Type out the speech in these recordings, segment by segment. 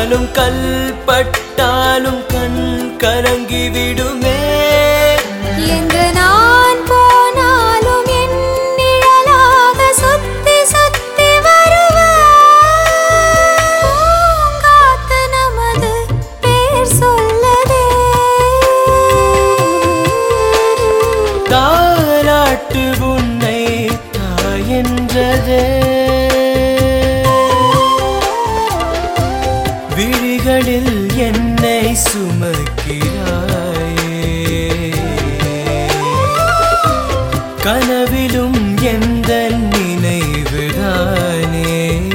பட்டாலும் கல் பட்டாலும் கண் கலங்கி விடுமே எங்க நான் போனாலும் என் நிழலாக சுத்தி சுத்தி வருவாத்து நமது பேர் சொல்லதே தாராட்டு உன்னை தாயென்றதே விழிகளில் என்னை சுமக்கிறாயே கனவிலும் எந்த நினைவுதானே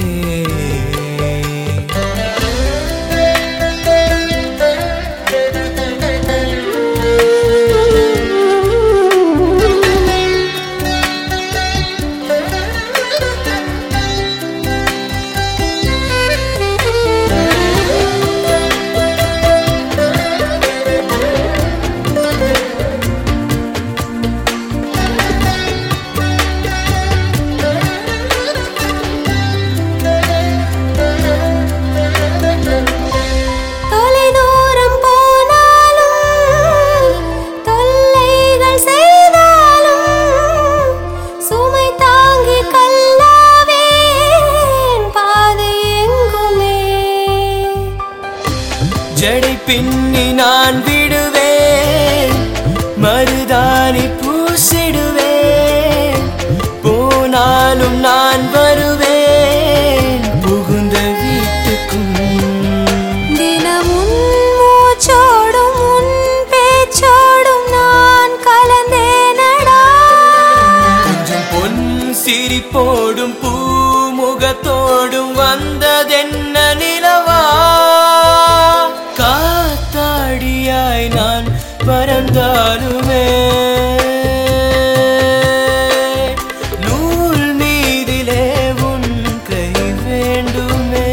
தொலைதூரம் போனாலும் தொல்லைகள் செய்தாலும் சுமை தாங்கி கல்லாவேன் பாதை எங்குமே ஜடை பின்னி நான் விடுவேன் மருதாணி பூசிடுவேன் போனாலும் நான் வருவேன் புகுந்த வீட்டுக்கும் தினமும் மூச்சோடும் உன் பேச்சோடும் நான் கலந்தேனடா கொஞ்சம் பொன் சிரிப்போடும் பூமுகத்தோடும் வந்ததென்ன நிலவா காத்தாடியாய் நான் பறந்தாலுமே நூல் மீதிலே உன் கை வேண்டுமே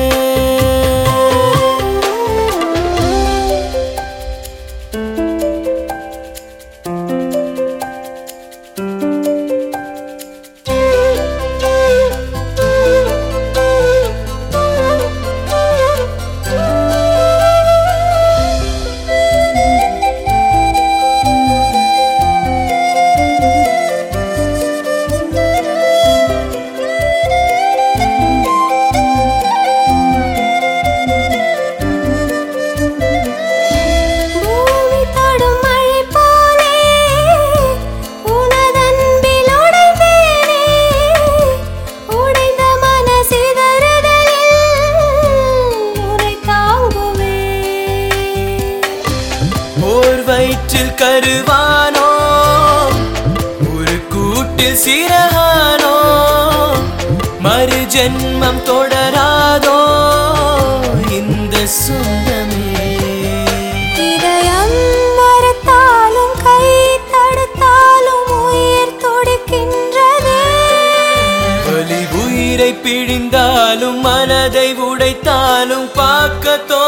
பூமி தொடும் மழை போலே உனதன்பில் உடைந்தேனே உடைந்த மனசிதறுதலில் உனை தாங்குவே ஓர் வயிற்றில் கருவானோ ஒரு கூட்டில் சிறகானோ மறு ஜென்மம் தொடராதோ இந்த சொந்தமே இதயம் மறுத்தாலும் கை தடுத்தாலும் உயிர் துடிக்கின்றதே வலி உயிரை பிழிந்தாலும் மனதை உடைத்தாலும் பார்க்க தோ